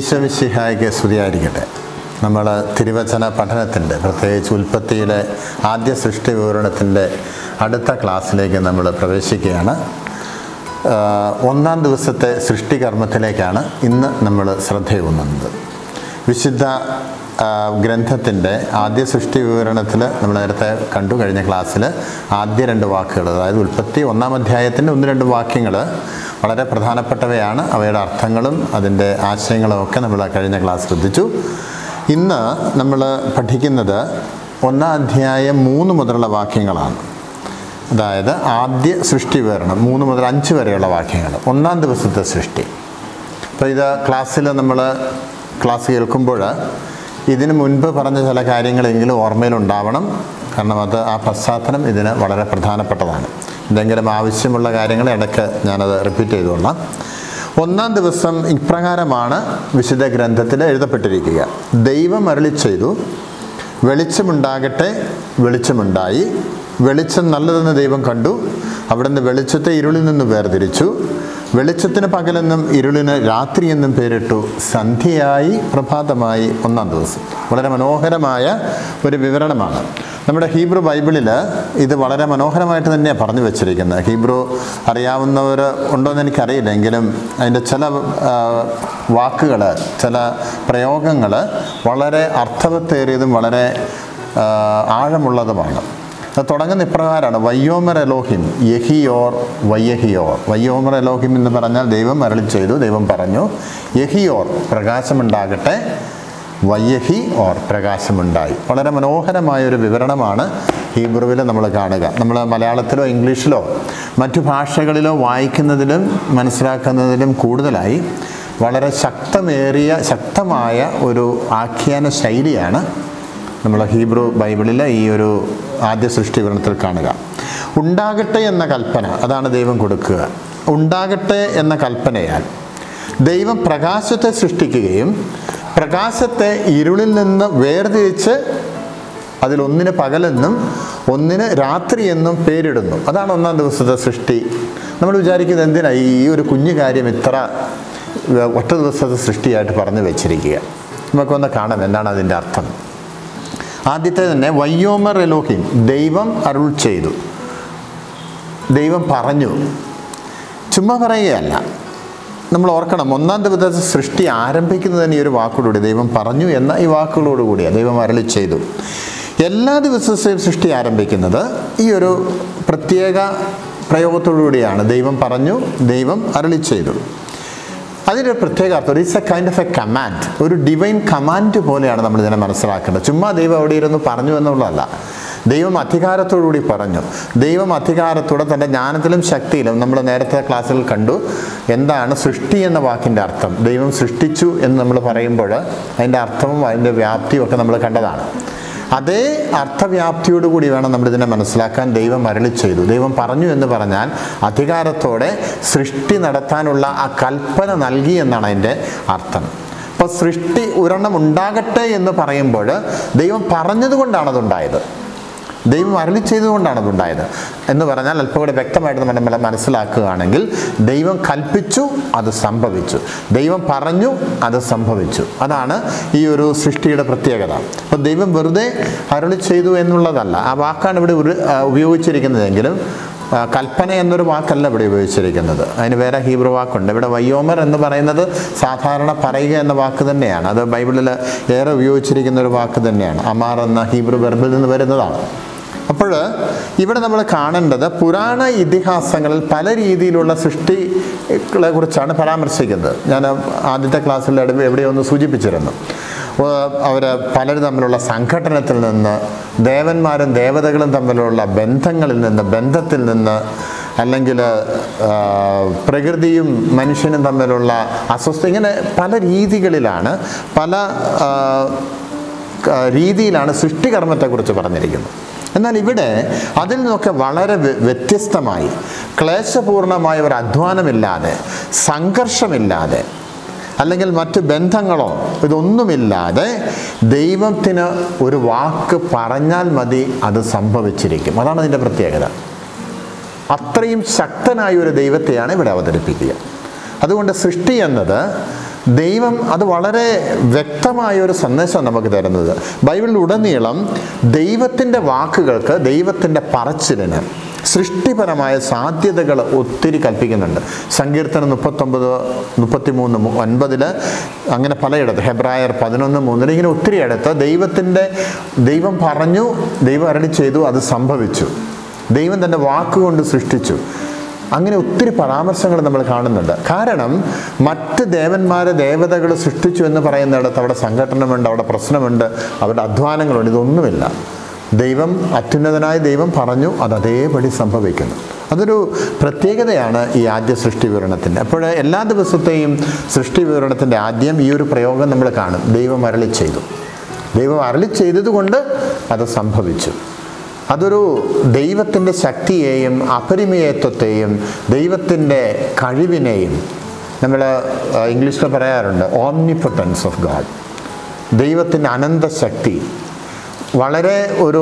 ഈശോമിശിഹായ്ക്ക് സ്തുതിയായിരിക്കട്ടെ നമ്മൾ തിരുവചന പഠനത്തിൻ്റെ പ്രത്യേകിച്ച് ഉൽപ്പത്തിയിലെ ആദ്യ സൃഷ്ടി വിവരണത്തിൻ്റെ അടുത്ത ക്ലാസ്സിലേക്ക് നമ്മൾ പ്രവേശിക്കുകയാണ് ആഹ് ഒന്നാം ദിവസത്തെ സൃഷ്ടികർമ്മത്തിലേക്കാണ് ഇന്ന് നമ്മൾ ശ്രദ്ധയൂന്നുന്നത് വിശുദ്ധ ഗ്രന്ഥത്തിൻ്റെ ആദ്യ സൃഷ്ടി വിവരണത്തിൽ നമ്മൾ നേരത്തെ കണ്ടു കഴിഞ്ഞ ക്ലാസ്സിൽ ആദ്യ രണ്ട് വാക്കുകൾ അതായത് ഉൽപ്പത്തി ഒന്നാം അധ്യായത്തിൻ്റെ ഒന്ന് രണ്ട് വാക്യങ്ങൾ വളരെ പ്രധാനപ്പെട്ടവയാണ് അവയുടെ അർത്ഥങ്ങളും അതിൻ്റെ ആശയങ്ങളും ഒക്കെ നമ്മൾ കഴിഞ്ഞ ക്ലാസ് ശ്രദ്ധിച്ചു ഇന്ന് നമ്മൾ പഠിക്കുന്നത് ഒന്നാം അധ്യായം മൂന്ന് മുതലുള്ള വാക്യങ്ങളാണ് അതായത് ആദ്യ സൃഷ്ടി വിവരണം മൂന്ന് മുതൽ അഞ്ച് വരെയുള്ള വാക്യങ്ങൾ ഒന്നാം ദിവസത്തെ സൃഷ്ടി അപ്പോൾ ഇത് ക്ലാസ്സിൽ നമ്മൾ ക്ലാസ് കേൾക്കുമ്പോൾ ഇതിനു മുൻപ് പറഞ്ഞ ചില കാര്യങ്ങളെങ്കിലും ഓർമ്മയിലുണ്ടാവണം കാരണം അത് ആ പശ്ചാത്തലം ഇതിന് വളരെ പ്രധാനപ്പെട്ടതാണ് എന്തെങ്കിലും ആവശ്യമുള്ള കാര്യങ്ങൾ ഇടയ്ക്ക് ഞാനത് റിപ്പീറ്റ് ചെയ്തുകൊള്ളാം ഒന്നാം ദിവസം ഇപ്രകാരമാണ് വിശുദ്ധ ഗ്രന്ഥത്തിൽ എഴുതപ്പെട്ടിരിക്കുക ദൈവം അരളി ചെയ്തു വെളിച്ചമുണ്ടാകട്ടെ വെളിച്ചമുണ്ടായി വെളിച്ചം നല്ലതെന്ന് ദൈവം കണ്ടു അവിടുന്ന് വെളിച്ചത്തെ ഇരുളിൽ നിന്ന് വേർതിരിച്ചു വെളിച്ചത്തിന് പകലെന്നും ഇരുളിന് രാത്രിയെന്നും പേരിട്ടു സന്ധ്യയായി പ്രഭാതമായി ഒന്നാം ദിവസം വളരെ മനോഹരമായ ഒരു വിവരണമാണ് നമ്മുടെ ഹീബ്രു ബൈബിളിൽ ഇത് വളരെ മനോഹരമായിട്ട് തന്നെയാണ് പറഞ്ഞു വെച്ചിരിക്കുന്നത് ഹീബ്രു അറിയാവുന്നവർ ഉണ്ടോ എന്ന് എനിക്കറിയില്ല എങ്കിലും അതിൻ്റെ ചില വാക്കുകൾ ചില പ്രയോഗങ്ങൾ വളരെ അർത്ഥവത്തേറിയതും വളരെ ആ, ആഴമുള്ളതുമാണ് അത് തുടങ്ങുന്ന ഇപ്രകാരമാണ് വയ്യോമർ എലോഹിം യഹിയോർ വയ്യഹിയോർ വയ്യോമർ എലോഹിം എന്ന് പറഞ്ഞാൽ ദൈവം അരളി ചെയ്തു ദൈവം പറഞ്ഞു യഹിയോർ പ്രകാശമുണ്ടാകട്ടെ വയ്യഹി ഓർ പ്രകാശമുണ്ടായി വളരെ മനോഹരമായ ഒരു വിവരണമാണ് ഹീബ്രുവിൽ നമ്മൾ കാണുക നമ്മൾ മലയാളത്തിലോ ഇംഗ്ലീഷിലോ മറ്റു ഭാഷകളിലോ വായിക്കുന്നതിലും മനസ്സിലാക്കുന്നതിലും കൂടുതലായി വളരെ ശക്തമേറിയ ശക്തമായ ഒരു ആഖ്യാന ശൈലിയാണ് നമ്മൾ ഹീബ്രു ബൈബിളിലെ ഈ ഒരു ആദ്യ സൃഷ്ടി വിവരണത്തിൽ കാണുക ഉണ്ടാകട്ടെ എന്ന കൽപ്പന അതാണ് ദൈവം കൊടുക്കുക ഉണ്ടാകട്ടെ എന്ന കൽപ്പനയാൽ ദൈവം പ്രകാശത്തെ സൃഷ്ടിക്കുകയും പ്രകാശത്തെ ഇരുളിൽ നിന്ന് വേർതിരിച്ച് അതിലൊന്നിന് പകലെന്നും ഒന്നിന് രാത്രി എന്നും പേരിടുന്നു അതാണ് ഒന്നാം ദിവസത്തെ സൃഷ്ടി നമ്മൾ വിചാരിക്കുന്നത് എന്തിനാ ഈ ഒരു കുഞ്ഞു കാര്യം ഇത്ര ഏർ, ഒറ്റ ദിവസത്തെ സൃഷ്ടിയായിട്ട് പറഞ്ഞു വെച്ചിരിക്കുക നമുക്കൊന്ന് കാണാം എന്താണ് അതിൻ്റെ അർത്ഥം ആദ്യത്തെ തന്നെ വയ്യോമർ എലോഹിം ദൈവം അരുൾ ചെയ്തു ദൈവം പറഞ്ഞു ചുമ്മാ പറയുകയല്ല നമ്മൾ ഓർക്കണം ഒന്നാം ദിവസത്തെ സൃഷ്ടി ആരംഭിക്കുന്നത് തന്നെ ഈ ഒരു വാക്കോടുകൂടി ദൈവം പറഞ്ഞു എന്ന ഈ വാക്കുകളോടുകൂടിയാണ് ദൈവം അരളി ചെയ്തു എല്ലാ ദിവസത്തെയും സൃഷ്ടി ആരംഭിക്കുന്നത് ഈ ഒരു പ്രത്യേക പ്രയോഗത്തോടുകൂടിയാണ് ദൈവം പറഞ്ഞു ദൈവം അരളി ചെയ്തു അതിൻ്റെ ഒരു പ്രത്യേക അർത്ഥം it's a kind of a command ഒരു ഡിവൈൻ കമാൻഡ് പോലെയാണ് നമ്മൾ ഇതിനെ മനസ്സിലാക്കേണ്ടത് ചുമ്മാ ദൈവം അവിടെ ഇരുന്ന് പറഞ്ഞു എന്നുള്ളതല്ല ദൈവം അധികാരത്തോടുകൂടി പറഞ്ഞു ദൈവം അധികാരത്തോടെ തൻ്റെ ജ്ഞാനത്തിലും ശക്തിയിലും നമ്മൾ നേരത്തെ ക്ലാസ്സിൽ കണ്ടു എന്താണ് സൃഷ്ടി എന്ന വാക്കിൻ്റെ അർത്ഥം ദൈവം സൃഷ്ടിച്ചു എന്ന് നമ്മൾ പറയുമ്പോൾ അതിൻ്റെ അർത്ഥവും അതിൻ്റെ വ്യാപ്തിയും ഒക്കെ നമ്മൾ കണ്ടതാണ് അതേ അർത്ഥവ്യാപ്തിയോടുകൂടി വേണം നമ്മൾ ഇതിനെ മനസ്സിലാക്കാൻ ദൈവം അരളി ചെയ്തു ദൈവം പറഞ്ഞു എന്ന് പറഞ്ഞാൽ അധികാരത്തോടെ സൃഷ്ടി നടത്താനുള്ള ആ കൽപ്പന നൽകി എന്നാണ് അതിൻ്റെ അർത്ഥം അപ്പോൾ സൃഷ്ടി ഒരെണ്ണം ഉണ്ടാകട്ടെ എന്ന് പറയുമ്പോൾ ദൈവം പറഞ്ഞതുകൊണ്ടാണ് അതുണ്ടായത് ദൈവം അരളി ചെയ്തുകൊണ്ടാണ് അതുണ്ടായത് എന്ന് പറഞ്ഞാൽ അല്പം കൂടെ വ്യക്തമായിട്ട് നമ്മൾ മനസ്സിലാക്കുകയാണെങ്കിൽ ദൈവം കൽപ്പിച്ചു അത് സംഭവിച്ചു ദൈവം പറഞ്ഞു അത് സംഭവിച്ചു അതാണ് ഈ ഒരു സൃഷ്ടിയുടെ പ്രത്യേകത അപ്പോൾ ദൈവം വെറുതെ അരളി ചെയ്തു എന്നുള്ളതല്ല ആ വാക്കാണ് ഇവിടെ ഒരു- ആ, ഉപയോഗിച്ചിരിക്കുന്നതെങ്കിലും ആ, കൽപ്പന എന്നൊരു വാക്കല്ല ഇവിടെ ഉപയോഗിച്ചിരിക്കുന്നത് അതിന് വേറെ ഹീബ്രു വാക്കുണ്ട് ഇവിടെ വയ്യോമർ എന്ന് പറയുന്നത് സാധാരണ പറയുക എന്ന വാക്ക് തന്നെയാണ് അത് ബൈബിളിൽ ഏറെ ഉപയോഗിച്ചിരിക്കുന്ന ഒരു വാക്ക് തന്നെയാണ് അമാർ എന്ന ഹീബ്രു വെർബിൽ നിന്ന് വരുന്നതാണ് അപ്പോൾ ഇവിടെ നമ്മൾ കാണേണ്ടത് പുരാണ ഇതിഹാസങ്ങളിൽ പല രീതിയിലുള്ള സൃഷ്ടികളെ കുറിച്ചാണ് പരാമർശിക്കുന്നത് ഞാൻ ആദ്യത്തെ ക്ലാസ്സിൽ എവിടെയോ ഒന്ന് സൂചിപ്പിച്ചിരുന്നു അവർ പലരും തമ്മിലുള്ള സംഘടനത്തിൽ നിന്ന് ദേവന്മാരും ദേവതകളും തമ്മിലുള്ള ബന്ധങ്ങളിൽ നിന്ന് ബന്ധത്തിൽ നിന്ന് അല്ലെങ്കിൽ ആ, പ്രകൃതിയും മനുഷ്യനും തമ്മിലുള്ള അസ്വസ്ഥ ഇങ്ങനെ പല രീതികളിലാണ് പല ആ, ക- രീതിയിലാണ് സൃഷ്ടികർമ്മത്തെക്കുറിച്ച് പറഞ്ഞിരിക്കുന്നത് എന്നാൽ ഇവിടെ അതിൽ നിന്നൊക്കെ വളരെ വ്യ- വ്യത്യസ്തമായി ക്ലേശപൂർണമായ ഒരു അധ്വാനമില്ലാതെ സംഘർഷമില്ലാതെ അല്ലെങ്കിൽ മറ്റ് ബന്ധങ്ങളോ ഇതൊന്നുമില്ലാതെ ദൈവത്തിന് ഒരു വാക്ക് പറഞ്ഞാൽ മതി അത് സംഭവിച്ചിരിക്കും അതാണ് അതിൻ്റെ പ്രത്യേകത അത്രയും ശക്തനായ ഒരു ദൈവത്തെയാണ് ഇവിടെ അവതരിപ്പിക്കുക അതുകൊണ്ട് സൃഷ്ടി എന്നത് ദൈവം അത് വളരെ വ്യക്തമായ ഒരു സന്ദേശം നമുക്ക് തരുന്നത് ബൈബിളിൽ ഉടനീളം ദൈവത്തിൻ്റെ വാക്കുകൾക്ക് ദൈവത്തിൻ്റെ പറച്ചിലിന് സൃഷ്ടിപരമായ സാധ്യതകൾ ഒത്തിരി കൽപ്പിക്കുന്നുണ്ട് സങ്കീർത്തനം മുപ്പത്തൊമ്പത് മുപ്പത്തിമൂന്ന് ഒൻപതിൽ അങ്ങനെ പലയിടത്ത് ഹെബ്രായർ പതിനൊന്ന് മൂന്നിൽ ഇങ്ങനെ ഒത്തിരി ഇടത്ത് ദൈവത്തിൻ്റെ ദൈവം പറഞ്ഞു ദൈവം അരളി ചെയ്തു അത് സംഭവിച്ചു ദൈവം തൻ്റെ വാക്കുകൊണ്ട് സൃഷ്ടിച്ചു അങ്ങനെ ഒത്തിരി പരാമർശങ്ങൾ നമ്മൾ കാണുന്നുണ്ട് കാരണം മറ്റ് ദേവന്മാരെ ദേവതകൾ സൃഷ്ടിച്ചു എന്ന് പറയുന്നിടത്ത് അവിടെ സംഘടനമുണ്ട് അവിടെ പ്രശ്നമുണ്ട് അവരുടെ അധ്വാനങ്ങളുണ്ട് ഇതൊന്നുമില്ല ദൈവം അത്യുന്നതനായ ദൈവം പറഞ്ഞു അത് അതേപടി സംഭവിക്കുന്നു അതൊരു പ്രത്യേകതയാണ് ഈ ആദ്യ സൃഷ്ടി വിവരണത്തിൻ്റെ അപ്പോൾ എല്ലാ ദിവസത്തെയും സൃഷ്ടി വിവരണത്തിൻ്റെ ആദ്യം ഈ ഒരു പ്രയോഗം നമ്മൾ കാണും ദൈവം അരളി ചെയ്തു ദൈവം അരളി ചെയ്തതുകൊണ്ട് അത് സംഭവിച്ചു അതൊരു ദൈവത്തിൻ്റെ ശക്തിയെയും അപരിമയത്വത്തെയും ദൈവത്തിൻ്റെ കഴിവിനെയും നമ്മൾ ഇംഗ്ലീഷിൽ പറയാറുണ്ട് ഓംനിപ്പൊട്ടൻസ് ഓഫ് ഗാഡ് ദൈവത്തിൻ്റെ അനന്ത ശക്തി വളരെ ഒരു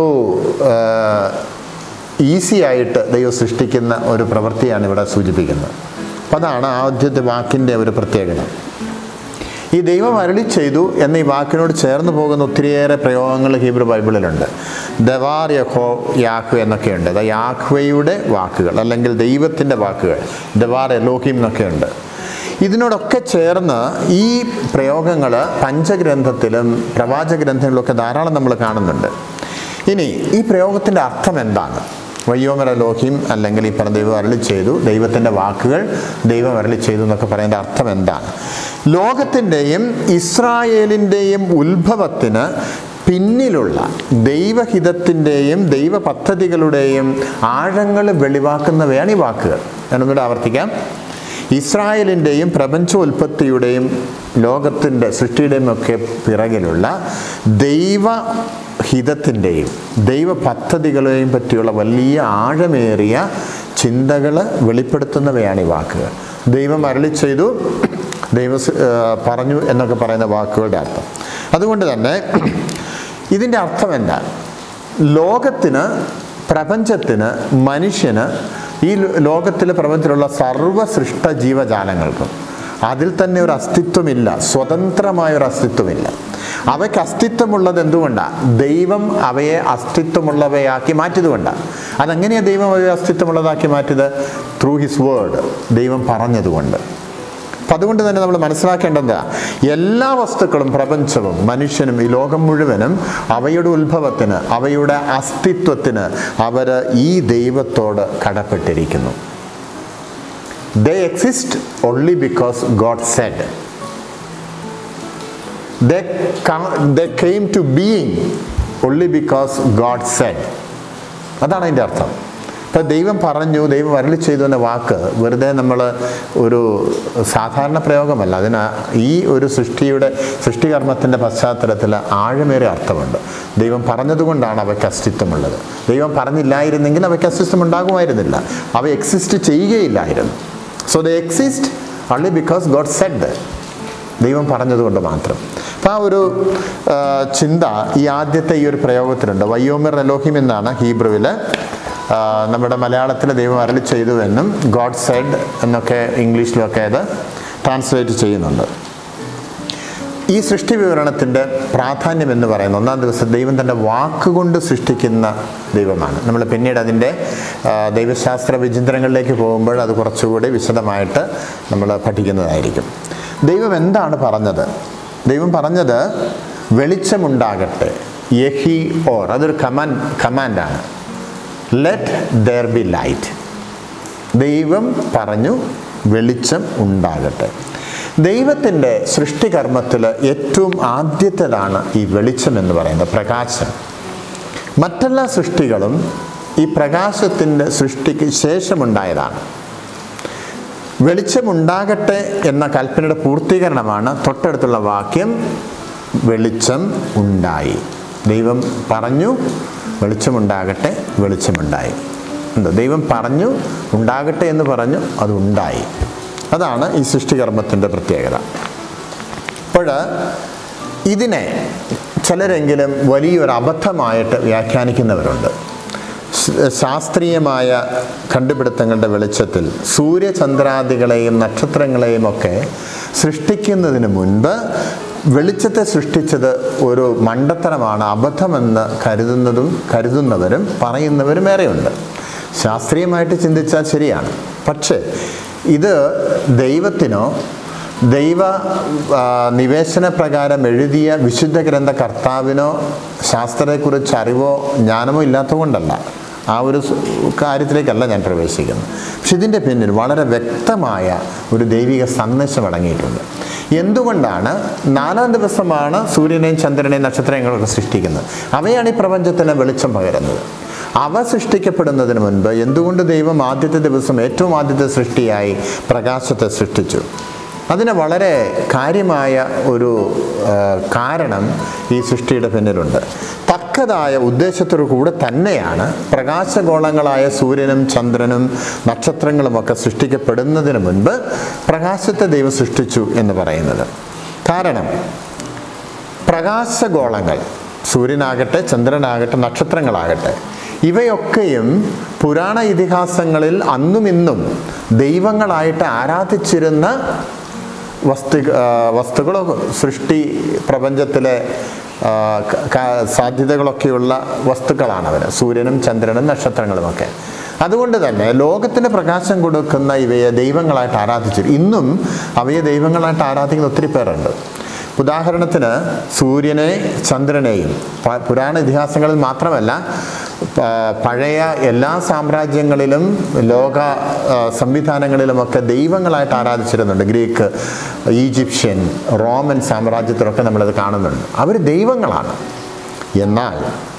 ഈസി ആയിട്ട് ദൈവം സൃഷ്ടിക്കുന്ന ഒരു പ്രവൃത്തിയാണ് ഇവിടെ സൂചിപ്പിക്കുന്നത് അപ്പം അതാണ് ആദ്യത്തെ വാക്കിൻ്റെ ഒരു പ്രത്യേകത ഈ ദൈവം അരളി ചെയ്തു എന്ന ഈ വാക്കിനോട് ചേർന്ന് പോകുന്ന ഒത്തിരിയേറെ പ്രയോഗങ്ങൾ ഹീബ്രു ബൈബിളിലുണ്ട് ദവാർ യഹോ യാഹ്വ എന്നൊക്കെയുണ്ട് അത് യാഹ്വയുടെ വാക്കുകൾ അല്ലെങ്കിൽ ദൈവത്തിൻ്റെ വാക്കുകൾ ദവാർ എലോഹിം എന്നൊക്കെയുണ്ട് ഇതിനോടൊക്കെ ചേർന്ന് ഈ പ്രയോഗങ്ങൾ പഞ്ചഗ്രന്ഥത്തിലും പ്രവാചക ഗ്രന്ഥങ്ങളിലൊക്കെ ധാരാളം നമ്മൾ കാണുന്നുണ്ട് ഇനി ഈ പ്രയോഗത്തിൻ്റെ അർത്ഥം എന്താണ് വയ്യോമര ലോഹിം അല്ലെങ്കിൽ ഈ പറഞ്ഞ ദൈവം അരളി ചെയ്തു ദൈവത്തിൻ്റെ വാക്കുകൾ ദൈവം അരളി ചെയ്തു എന്നൊക്കെ പറയുന്ന അർത്ഥം എന്താണ് ലോകത്തിൻ്റെയും ഇസ്രായേലിൻ്റെയും ഉത്ഭവത്തിന് പിന്നിലുള്ള ദൈവഹിതത്തിൻ്റെയും ദൈവ പദ്ധതികളുടെയും ആഴങ്ങൾ വെളിവാക്കുന്നവയാണ് ഈ വാക്കുകൾ ഞാനൊന്നുകൂടെ ആവർത്തിക്കാം ഇസ്രായേലിൻ്റെയും പ്രപഞ്ചോൽപത്തിയുടെയും ലോകത്തിൻ്റെ സൃഷ്ടിയുടെയും ഒക്കെ പിറകിലുള്ള ദൈവ ഹിതത്തിൻ്റെയും ദൈവ പദ്ധതികളെയും പറ്റിയുള്ള വലിയ ആഴമേറിയ ചിന്തകൾ വെളിപ്പെടുത്തുന്നവയാണ് ഈ വാക്കുകൾ ദൈവം അരളി ചെയ്തു ദൈവം പറഞ്ഞു എന്നൊക്കെ പറയുന്ന വാക്കുകളുടെ അർത്ഥം അതുകൊണ്ട് തന്നെ ഇതിൻ്റെ അർത്ഥം എന്താ ലോകത്തിന് പ്രപഞ്ചത്തിന് മനുഷ്യന് ഈ ലോകത്തിലെ പ്രപഞ്ചത്തിലുള്ള സർവ്വ സൃഷ്ട ജീവജാലങ്ങൾക്കും അതിൽ തന്നെ ഒരു അസ്തിത്വമില്ല സ്വതന്ത്രമായ ഒരു അസ്തിത്വമില്ല അവയ്ക്ക് അസ്തിത്വമുള്ളത് എന്തുകൊണ്ടാണ് ദൈവം അവയെ അസ്തിത്വമുള്ളവയാക്കി മാറ്റിയതുകൊണ്ടാണ് അതെങ്ങനെയാണ് ദൈവം അവയെ അസ്തിത്വമുള്ളതാക്കി മാറ്റിയത് ത്രൂ ഹിസ് വേർഡ് ദൈവം പറഞ്ഞതുകൊണ്ട് അപ്പം അതുകൊണ്ട് തന്നെ നമ്മൾ മനസ്സിലാക്കേണ്ടത് എല്ലാ വസ്തുക്കളും പ്രപഞ്ചവും മനുഷ്യനും ഈ ലോകം മുഴുവനും അവയുടെ ഉത്ഭവത്തിന് അവയുടെ അസ്തിത്വത്തിന് അവർ ഈ ദൈവത്തോട് കടപ്പെട്ടിരിക്കുന്നു they exist only because God said they they came to being only because God said അതാണ് അതിൻ്റെ അർത്ഥം ഇപ്പം ദൈവം പറഞ്ഞു ദൈവം അരളി ചെയ്തു എന്ന വാക്ക് വെറുതെ നമ്മൾ ഒരു സാധാരണ പ്രയോഗമല്ല അതിന് ഈ ഒരു സൃഷ്ടിയുടെ സൃഷ്ടികർമ്മത്തിൻ്റെ പശ്ചാത്തലത്തിൽ ആഴമേറിയ അർത്ഥമുണ്ട് ദൈവം പറഞ്ഞതുകൊണ്ടാണ് അവയ്ക്ക് അസ്തിത്വമുള്ളത് ദൈവം പറഞ്ഞില്ലായിരുന്നെങ്കിൽ അവയ്ക്ക് അസ്തിത്വം ഉണ്ടാകുമായിരുന്നില്ല അവ എക്സിസ്റ്റ് ചെയ്യുകയില്ലായിരുന്നു so the exist only because God said ദൈവം പറഞ്ഞതുകൊണ്ട് മാത്രം അപ്പം ആ ഒരു ചിന്ത ഈ ആദ്യത്തെ ഈ ഒരു പ്രയോഗത്തിലുണ്ട് വയ്യോമിർ അലോഹിം എന്നാണ് ഹീബ്രുവിൽ നമ്മുടെ മലയാളത്തിൽ ദൈവം അരളി ചെയ്തു എന്നും ഗോഡ് സെഡ് എന്നൊക്കെ ഇംഗ്ലീഷിലൊക്കെ അത് ട്രാൻസ്ലേറ്റ് ചെയ്യുന്നുണ്ട് ഈ സൃഷ്ടി വിവരണത്തിൻ്റെ പ്രാധാന്യം എന്ന് പറയുന്നത് ഒന്നാം ദിവസം ദൈവം തൻ്റെ വാക്കുകൊണ്ട് സൃഷ്ടിക്കുന്ന ദൈവമാണ് നമ്മൾ പിന്നീട് അതിൻ്റെ ദൈവശാസ്ത്ര വിചിന്തനങ്ങളിലേക്ക് പോകുമ്പോൾ അത് കുറച്ചുകൂടി വിശദമായിട്ട് നമ്മൾ പഠിക്കുന്നതായിരിക്കും ദൈവം എന്താണ് പറഞ്ഞത് ദൈവം പറഞ്ഞത് വെളിച്ചമുണ്ടാകട്ടെ യഹി ഓർ അതൊരു കമാൻ കമാൻഡാണ് ലെറ്റ് ദർ ബി ലൈറ്റ് ദൈവം പറഞ്ഞു വെളിച്ചം ഉണ്ടാകട്ടെ ദൈവത്തിൻ്റെ സൃഷ്ടികർമ്മത്തിൽ ഏറ്റവും ആദ്യത്തേതാണ് ഈ വെളിച്ചം എന്ന് പറയുന്നത് പ്രകാശം മറ്റെല്ലാ സൃഷ്ടികളും ഈ പ്രകാശത്തിൻ്റെ സൃഷ്ടിക്ക് ശേഷമുണ്ടായതാണ് വെളിച്ചമുണ്ടാകട്ടെ എന്ന കൽപ്പനയുടെ പൂർത്തീകരണമാണ് തൊട്ടടുത്തുള്ള വാക്യം വെളിച്ചം ഉണ്ടായി ദൈവം പറഞ്ഞു വെളിച്ചമുണ്ടാകട്ടെ വെളിച്ചമുണ്ടായി എന്താ ദൈവം പറഞ്ഞു ഉണ്ടാകട്ടെ എന്ന് പറഞ്ഞു അത് ഉണ്ടായി അതാണ് ഈ സൃഷ്ടികർമ്മത്തിൻ്റെ പ്രത്യേകത അപ്പോൾ ഇതിനെ ചിലരെങ്കിലും വലിയൊരു അബദ്ധമായിട്ട് വ്യാഖ്യാനിക്കുന്നവരുണ്ട് ശ- ശാസ്ത്രീയമായ കണ്ടുപിടുത്തങ്ങളുടെ വെളിച്ചത്തിൽ സൂര്യചന്ദ്രാദികളെയും നക്ഷത്രങ്ങളെയും ഒക്കെ സൃഷ്ടിക്കുന്നതിന് മുൻപ് വെളിച്ചത്തെ സൃഷ്ടിച്ചത് ഒരു മണ്ടത്തരമാണ് അബദ്ധമെന്ന് കരുതുന്നതും കരുതുന്നവരും പറയുന്നവരും ഏറെയുണ്ട് ശാസ്ത്രീയമായിട്ട് ചിന്തിച്ചാൽ ശരിയാണ് പക്ഷേ ഇത് ദൈവത്തിനോ ദൈവ ആ, നിവേശന പ്രകാരം എഴുതിയ വിശുദ്ധ ഗ്രന്ഥ കർത്താവിനോ ശാസ്ത്രത്തെക്കുറിച്ച് അറിവോ ജ്ഞാനമോ ഇല്ലാത്തതുകൊണ്ടല്ല ആ ഒരു സ് കാര്യത്തിലേക്കല്ല ഞാൻ പ്രവേശിക്കുന്നത് പക്ഷെ ഇതിൻ്റെ പിന്നിൽ വളരെ വ്യക്തമായ ഒരു ദൈവിക സന്ദേശം അടങ്ങിയിട്ടുണ്ട് എന്തുകൊണ്ടാണ് നാലാം ദിവസമാണ് സൂര്യനെയും ചന്ദ്രനെയും നക്ഷത്രങ്ങളൊക്കെ സൃഷ്ടിക്കുന്നത് അവയാണ് ഈ പ്രപഞ്ചത്തിന് വെളിച്ചം പകരുന്നത് അവ സൃഷ്ടിക്കപ്പെടുന്നതിന് മുൻപ് എന്തുകൊണ്ട് ദൈവം ആദ്യത്തെ ദിവസം ഏറ്റവും ആദ്യത്തെ സൃഷ്ടിയായി പ്രകാശത്തെ സൃഷ്ടിച്ചു അതിന് വളരെ കാര്യമായ ഒരു ആ, കാരണം ഈ സൃഷ്ടിയുടെ പിന്നിലുണ്ട് തക്കതായ ഉദ്ദേശത്തോടു കൂടെ തന്നെയാണ് പ്രകാശഗോളങ്ങളായ സൂര്യനും ചന്ദ്രനും നക്ഷത്രങ്ങളുമൊക്കെ സൃഷ്ടിക്കപ്പെടുന്നതിന് മുൻപ് പ്രകാശത്തെ ദൈവം സൃഷ്ടിച്ചു എന്ന് പറയുന്നത് കാരണം പ്രകാശഗോളങ്ങൾ സൂര്യനാകട്ടെ ചന്ദ്രനാകട്ടെ നക്ഷത്രങ്ങളാകട്ടെ ഇവയൊക്കെയും പുരാണ ഇതിഹാസങ്ങളിൽ അന്നും ഇന്നും ദൈവങ്ങളായിട്ട് ആരാധിച്ചിരുന്ന വസ്തു ആ, വസ്തുക്കളോ സൃഷ്ടി പ്രപഞ്ചത്തിലെ ആ, ക- ക- സാധ്യതകളൊക്കെയുള്ള വസ്തുക്കളാണ് അവർ സൂര്യനും ചന്ദ്രനും നക്ഷത്രങ്ങളുമൊക്കെ അതുകൊണ്ട് തന്നെ ലോകത്തിന് പ്രകാശം കൊടുക്കുന്ന ഇവയെ ദൈവങ്ങളായിട്ട് ആരാധിച്ചു ഇന്നും അവയെ ദൈവങ്ങളായിട്ട് ആരാധിക്കുന്ന ഒത്തിരി പേരുണ്ട് ഉദാഹരണത്തിന് സൂര്യനെ ചന്ദ്രനെയും പ- പുരാണ ഇതിഹാസങ്ങളിൽ മാത്രമല്ല പ- പഴയ എല്ലാ സാമ്രാജ്യങ്ങളിലും ലോക ആ, സംവിധാനങ്ങളിലുമൊക്കെ ദൈവങ്ങളായിട്ട് ആരാധിച്ചിരുന്നുണ്ട് ഗ്രീക്ക് ഈജിപ്ഷ്യൻ റോമൻ സാമ്രാജ്യത്തിലൊക്കെ നമ്മളത് കാണുന്നുണ്ട് അവർ ദൈവങ്ങളാണ് എന്നാൽ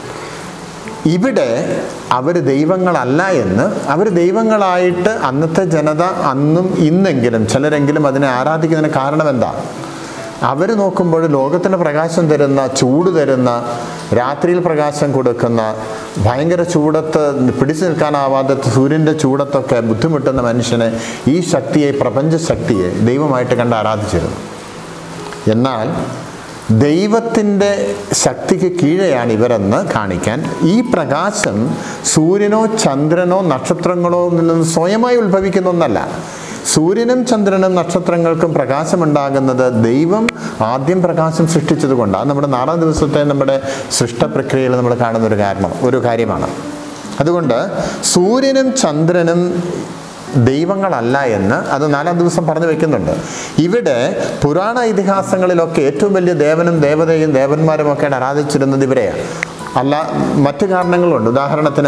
ഇവിടെ അവർ ദൈവങ്ങളല്ല എന്ന് അവർ ദൈവങ്ങളായിട്ട് അന്നത്തെ ജനത അന്നും ഇന്നെങ്കിലും ചിലരെങ്കിലും അതിനെ ആരാധിക്കുന്നതിന് കാരണം എന്താ അവർ നോക്കുമ്പോൾ ലോകത്തിന് പ്രകാശം തരുന്ന ചൂട് തരുന്ന രാത്രിയിൽ പ്രകാശം കൊടുക്കുന്ന ഭയങ്കര ചൂടത്ത് പിടിച്ചു നിൽക്കാനാവാത്ത സൂര്യൻ്റെ ചൂടത്തൊക്കെ ബുദ്ധിമുട്ടുന്ന മനുഷ്യനെ ഈ ശക്തിയെ പ്രപഞ്ച ശക്തിയെ ദൈവമായിട്ട് കണ്ട് ആരാധിച്ചിരുന്നു എന്നാൽ ദൈവത്തിൻ്റെ ശക്തിക്ക് കീഴെയാണ് ഇവരെന്ന് കാണിക്കാൻ ഈ പ്രകാശം സൂര്യനോ ചന്ദ്രനോ നക്ഷത്രങ്ങളോ നിന്നും സ്വയമായി ഉത്ഭവിക്കുന്ന ഒന്നല്ല സൂര്യനും ചന്ദ്രനും നക്ഷത്രങ്ങൾക്കും പ്രകാശമുണ്ടാകുന്നത് ദൈവം ആദ്യം പ്രകാശം സൃഷ്ടിച്ചത് കൊണ്ടാണ് നമ്മുടെ നാലാം ദിവസത്തെ നമ്മുടെ സൃഷ്ടപ്രക്രിയയിൽ നമ്മൾ കാണുന്ന ഒരു കാരണം ഒരു കാര്യമാണ് അതുകൊണ്ട് സൂര്യനും ചന്ദ്രനും ദൈവങ്ങളല്ല എന്ന് അത് നാലാം ദിവസം പറഞ്ഞു വെക്കുന്നുണ്ട് ഇവിടെ പുരാണ ഇതിഹാസങ്ങളിലൊക്കെ ഏറ്റവും വലിയ ദേവനും ദേവതയും ദേവന്മാരും ഒക്കെ ആരാധിച്ചിരുന്നത് ഇവരെയാണ് അല്ല മറ്റു കാരണങ്ങളുണ്ട് ഉദാഹരണത്തിന്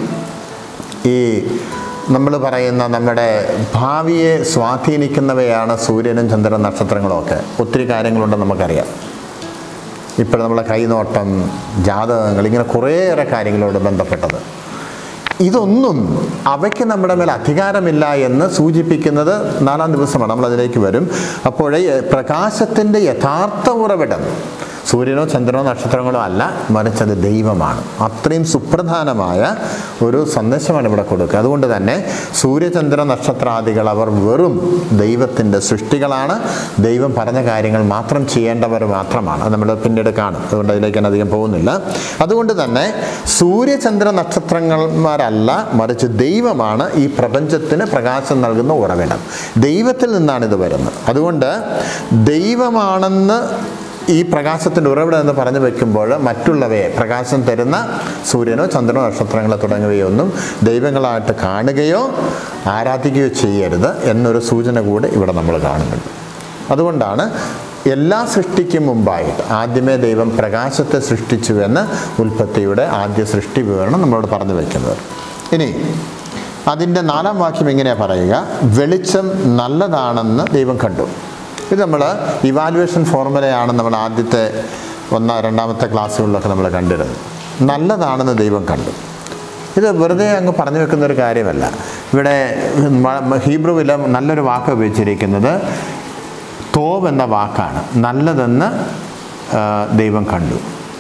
ഈ നമ്മൾ പറയുന്ന നമ്മുടെ ഭാവിയെ സ്വാധീനിക്കുന്നവയാണ് സൂര്യനും ചന്ദ്രനും നക്ഷത്രങ്ങളും ഒക്കെ ഒത്തിരി കാര്യങ്ങളുണ്ടെന്ന് നമുക്കറിയാം ഇപ്പോൾ നമ്മളെ കൈനോട്ടം ജാതകങ്ങൾ ഇങ്ങനെ കുറേയേറെ കാര്യങ്ങളോട് ബന്ധപ്പെട്ടത് ഇതൊന്നും അവയ്ക്ക് നമ്മുടെ മേൽ അധികാരമില്ല എന്ന് സൂചിപ്പിക്കുന്നത് നാലാം ദിവസമാണ് നമ്മൾ അതിലേക്ക് വരും അപ്പോഴേ പ്രകാശത്തിൻ്റെ യഥാർത്ഥ ഉറവിടം സൂര്യനോ ചന്ദ്രനോ നക്ഷത്രങ്ങളോ അല്ല മറിച്ച് അത് ദൈവമാണ് അത്രയും സുപ്രധാനമായ ഒരു സന്ദേശമാണ് ഇവിടെ കൊടുക്കുക അതുകൊണ്ട് തന്നെ സൂര്യചന്ദ്ര നക്ഷത്രാദികൾ അവർ വെറും ദൈവത്തിൻ്റെ സൃഷ്ടികളാണ് ദൈവം പറഞ്ഞ കാര്യങ്ങൾ മാത്രം ചെയ്യേണ്ടവർ മാത്രമാണ് അത് നമ്മൾ പിന്നീട് കാണും അതുകൊണ്ട് അതിലേക്ക് ഞാൻ അധികം പോകുന്നില്ല അതുകൊണ്ട് തന്നെ സൂര്യചന്ദ്ര നക്ഷത്രങ്ങൾമാരല്ല മറിച്ച് ദൈവമാണ് ഈ പ്രപഞ്ചത്തിന് പ്രകാശം നൽകുന്ന ഉറവിടം ദൈവത്തിൽ നിന്നാണ് ഇത് വരുന്നത് അതുകൊണ്ട് ദൈവമാണെന്ന് ഈ പ്രകാശത്തിൻ്റെ ഉറവിടം എന്ന് പറഞ്ഞു വെക്കുമ്പോൾ മറ്റുള്ളവയെ പ്രകാശം തരുന്ന സൂര്യനോ ചന്ദ്രനോ നക്ഷത്രങ്ങളോ തുടങ്ങിയവയൊന്നും ദൈവങ്ങളായിട്ട് കാണുകയോ ആരാധിക്കുകയോ ചെയ്യരുത് എന്നൊരു സൂചന കൂടെ ഇവിടെ നമ്മൾ കാണുന്നുണ്ട് അതുകൊണ്ടാണ് എല്ലാ സൃഷ്ടിക്കും മുമ്പായിട്ട് ആദ്യമേ ദൈവം പ്രകാശത്തെ സൃഷ്ടിച്ചു എന്ന് ഉൽപ്പത്തിയുടെ ആദ്യ സൃഷ്ടി വിവരണം നമ്മളോട് പറഞ്ഞു വയ്ക്കുന്നത് ഇനി അതിൻ്റെ നാലാം വാക്യം എങ്ങനെയാണ് പറയുക വെളിച്ചം നല്ലതാണെന്ന് ദൈവം കണ്ടു ഇത് നമ്മൾ ഇവാലുവേഷൻ ഫോർമുലയാണ് നമ്മൾ ആദ്യത്തെ ഒന്ന രണ്ടാമത്തെ ക്ലാസ്സുകളിലൊക്കെ നമ്മൾ കണ്ടിരുന്നത് നല്ലതാണെന്ന് ദൈവം കണ്ടു ഇത് വെറുതെ അങ്ങ് പറഞ്ഞു വെക്കുന്ന ഒരു കാര്യമല്ല ഇവിടെ മ- ഹീബ്രുവിൽ നല്ലൊരു വാക്ക് ഉപയോഗിച്ചിരിക്കുന്നത് തോവ് എന്ന വാക്കാണ് നല്ലതെന്ന് ആ, ദൈവം കണ്ടു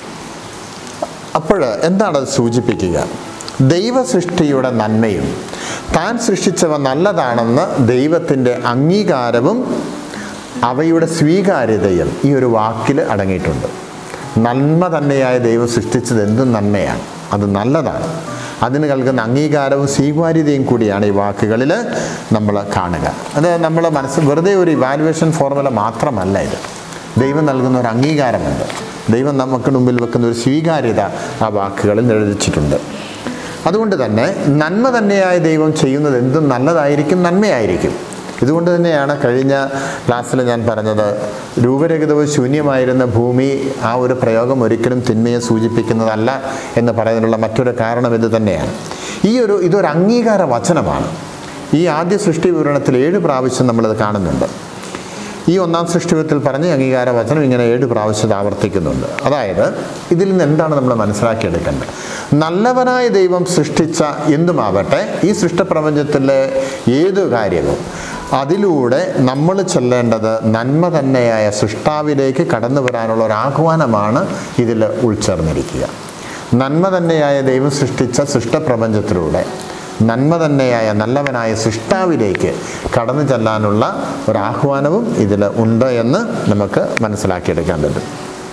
അപ്പോൾ എന്താണ് അത് സൂചിപ്പിക്കുക ദൈവ സൃഷ്ടിയുടെ നന്മയും താൻ സൃഷ്ടിച്ചവ നല്ലതാണെന്ന് ദൈവത്തിൻ്റെ അംഗീകാരവും അവയുടെ സ്വീകാര്യതയും ഈ ഒരു വാക്കിൽ അടങ്ങിയിട്ടുണ്ട് നന്മ തന്നെയായ ദൈവം സൃഷ്ടിച്ചത് എന്തും നന്മയാണ് അത് നല്ലതാണ് അതിന് നൽകുന്ന അംഗീകാരവും സ്വീകാര്യതയും കൂടിയാണ് ഈ വാക്കുകളിൽ നമ്മൾ കാണുക അത് നമ്മൾ മനസ്സ് വെറുതെ ഒരു ഇവാലുവേഷൻ ഫോർമുല മാത്രമല്ല ഇത് ദൈവം നൽകുന്ന ഒരു അംഗീകാരമുണ്ട് ദൈവം നമുക്ക് മുമ്പിൽ വെക്കുന്ന ഒരു സ്വീകാര്യത ആ വാക്കുകളിൽ നിർദ്ദേശിച്ചിട്ടുണ്ട് അതുകൊണ്ട് തന്നെ നന്മ തന്നെയായ ദൈവം ചെയ്യുന്നത് എന്തും നല്ലതായിരിക്കും നന്മയായിരിക്കും ഇതുകൊണ്ട് തന്നെയാണ് കഴിഞ്ഞ ക്ലാസ്സിൽ ഞാൻ പറഞ്ഞത് രൂപരഹിതവും ശൂന്യമായിരുന്ന ഭൂമി ആ ഒരു പ്രയോഗം ഒരിക്കലും തിന്മയെ സൂചിപ്പിക്കുന്നതല്ല എന്ന് പറയുന്നതിനുള്ള മറ്റൊരു കാരണം ഇത് തന്നെയാണ് ഈ ഒരു ഇതൊരു അംഗീകാര വചനമാണ് ഈ ആദ്യ സൃഷ്ടി വിവരണത്തിൽ ഏഴ് പ്രാവശ്യം നമ്മളിത് കാണുന്നുണ്ട് ഈ ഒന്നാം സൃഷ്ടിപത്തിൽ പറഞ്ഞ അംഗീകാര വചനം ഇങ്ങനെ ഏഴ് പ്രാവശ്യം ആവർത്തിക്കുന്നുണ്ട് അതായത് ഇതിൽ നിന്ന് എന്താണ് നമ്മൾ മനസ്സിലാക്കിയെടുക്കേണ്ടത് നല്ലവനായ ദൈവം സൃഷ്ടിച്ച എന്തുമാവട്ടെ ഈ സൃഷ്ടപ്രപഞ്ചത്തിലെ ഏത് കാര്യവും അതിലൂടെ നമ്മൾ ചെല്ലേണ്ടത് നന്മ തന്നെയായ സൃഷ്ടാവിലേക്ക് കടന്നു വരാനുള്ള ഒരു ആഹ്വാനമാണ് ഇതിൽ ഉൾച്ചേർന്നിരിക്കുക നന്മ തന്നെയായ ദൈവം സൃഷ്ടിച്ച സൃഷ്ടപ്രപഞ്ചത്തിലൂടെ നന്മ തന്നെയായ നല്ലവനായ സൃഷ്ടാവിലേക്ക് കടന്നു ചെല്ലാനുള്ള ഒരു ആഹ്വാനവും ഇതിൽ ഉണ്ട് എന്ന് നമുക്ക് മനസ്സിലാക്കിയെടുക്കാൻ പറ്റും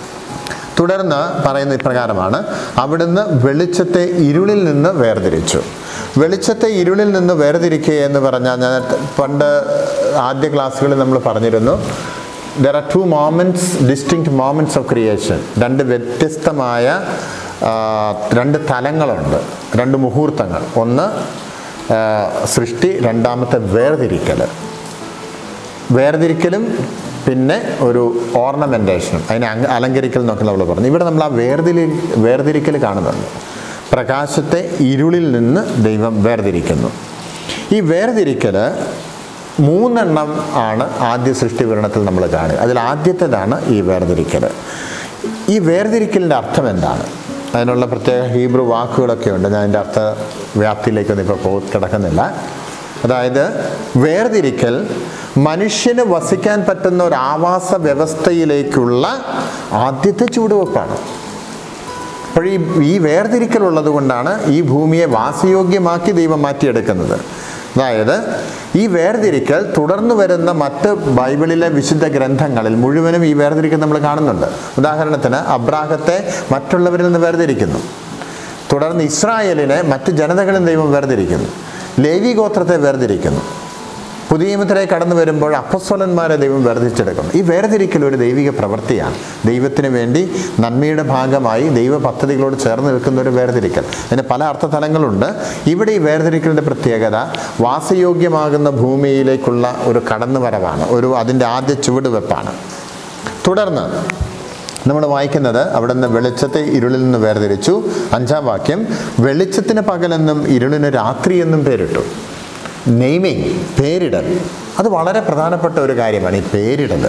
തുടർന്ന് പറയുന്ന ഇപ്രകാരമാണ് അവിടുന്ന് വെളിച്ചത്തെ ഇരുളിൽ നിന്ന് വേർതിരിച്ചു വെളിച്ചത്തെ ഇരുളിൽ നിന്ന് വേർതിരിക്കുക എന്ന് പറഞ്ഞാൽ ഞാൻ പണ്ട് ആദ്യ ക്ലാസ്സുകളിൽ നമ്മൾ പറഞ്ഞിരുന്നു there are two moments distinct moments of creation രണ്ട് വ്യത്യസ്തമായ ആ, രണ്ട് തലങ്ങളുണ്ട് രണ്ട് മുഹൂർത്തങ്ങൾ ഒന്ന് ആ, സൃഷ്ടി രണ്ടാമത്തെ വേർതിരിക്കൽ വേർതിരിക്കലും പിന്നെ ഒരു ഓർണമെൻറ്റേഷനും അതിനെ അങ്ക- അലങ്കരിക്കൽ എന്നൊക്കെ നമ്മൾ പറഞ്ഞു ഇവിടെ നമ്മൾ ആ വേർതിരി വേർതിരിക്കൽ കാണുന്നുണ്ട് പ്രകാശത്തെ ഇരുളിൽ നിന്ന് ദൈവം വേർതിരിക്കുന്നു ഈ വേർതിരിക്കൽ മൂന്നെണ്ണം ആണ് ആദ്യ സൃഷ്ടി വിവരണത്തിൽ നമ്മൾ കാണുക അതിൽ ആദ്യത്തേതാണ് ഈ വേർതിരിക്കൽ ഈ വേർതിരിക്കലിൻ്റെ അർത്ഥം എന്താണ് അതിനുള്ള പ്രത്യേക ഹീബ്രു വാക്കുകളൊക്കെ ഉണ്ട് ഞാൻ അതിൻ്റെ അർത്ഥ വ്യാപ്തിയിലേക്കൊന്നും ഇപ്പോൾ പോ കിടക്കുന്നില്ല അതായത് വേർതിരിക്കൽ മനുഷ്യന് വസിക്കാൻ പറ്റുന്ന ഒരു ആവാസ വ്യവസ്ഥയിലേക്കുള്ള ആദ്യത്തെ ചുവടുവെപ്പാണ് അപ്പോൾ ഈ ഈ വേർതിരിക്കലുള്ളത് കൊണ്ടാണ് ഈ ഭൂമിയെ വാസയോഗ്യമാക്കി ദൈവം മാറ്റിയെടുക്കുന്നത് അതായത് ഈ വേർതിരിക്കൽ തുടർന്ന് വരുന്ന മറ്റ് ബൈബിളിലെ വിശുദ്ധ ഗ്രന്ഥങ്ങളിൽ മുഴുവനും ഈ വേർതിരിക്കൽ നമ്മൾ കാണുന്നുണ്ട് ഉദാഹരണത്തിന് അബ്രാഹത്തെ മറ്റുള്ളവരിൽ നിന്ന് വേർതിരിക്കുന്നു തുടർന്ന് ഇസ്രായേലിനെ മറ്റ് ജനതകളിൽ ദൈവം വേർതിരിക്കുന്നു ലേവി ഗോത്രത്തെ വേർതിരിക്കുന്നു പുതിയ നിയമത്തിലേക്ക് കടന്നു വരുമ്പോൾ അപ്പസ്വലന്മാരെ ദൈവം വേർതിരിച്ചെടുക്കണം ഈ വേർതിരിക്കൽ ഒരു ദൈവിക പ്രവൃത്തിയാണ് ദൈവത്തിന് വേണ്ടി നന്മയുടെ ഭാഗമായി ദൈവ പദ്ധതികളോട് ചേർന്ന് നിൽക്കുന്ന ഒരു വേർതിരിക്കൽ അതിന് പല അർത്ഥതലങ്ങളുണ്ട് ഇവിടെ ഈ വേർതിരിക്കലിൻ്റെ പ്രത്യേകത വാസയോഗ്യമാകുന്ന ഭൂമിയിലേക്കുള്ള ഒരു കടന്നുവരവാണ് ഒരു അതിൻ്റെ ആദ്യ ചുവടുവെപ്പാണ് തുടർന്ന് നമ്മൾ വായിക്കുന്നത് അവിടെ നിന്ന് വെളിച്ചത്തെ ഇരുളിൽ നിന്ന് വേർതിരിച്ചു അഞ്ചാം വാക്യം വെളിച്ചത്തിന് പകലെന്നും ഇരുളിന് രാത്രി എന്നും പേരിട്ടു നെയ്മിങ് പേരിടൽ അത് വളരെ പ്രധാനപ്പെട്ട ഒരു കാര്യമാണ് ഈ പേരിടൽ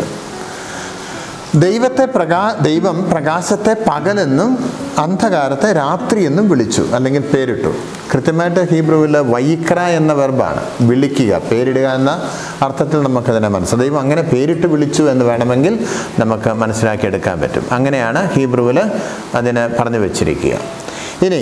ദൈവത്തെ പ്രകാ ദൈവം പ്രകാശത്തെ പകലെന്നും അന്ധകാരത്തെ രാത്രി എന്നും വിളിച്ചു അല്ലെങ്കിൽ പേരിട്ടു കൃത്യമായിട്ട് ഹീബ്രുവിൽ വൈക്ര എന്ന വെർബാണ് വിളിക്കുക പേരിടുക എന്ന അർത്ഥത്തിൽ നമുക്കതിനെ മനസ്സിലാക്കാം ദൈവം അങ്ങനെ പേരിട്ട് വിളിച്ചു എന്ന് വേണമെങ്കിൽ നമുക്ക് മനസ്സിലാക്കിയെടുക്കാൻ പറ്റും അങ്ങനെയാണ് ഹീബ്രുവിൽ അതിനെ പറഞ്ഞു വെച്ചിരിക്കുക ഇനി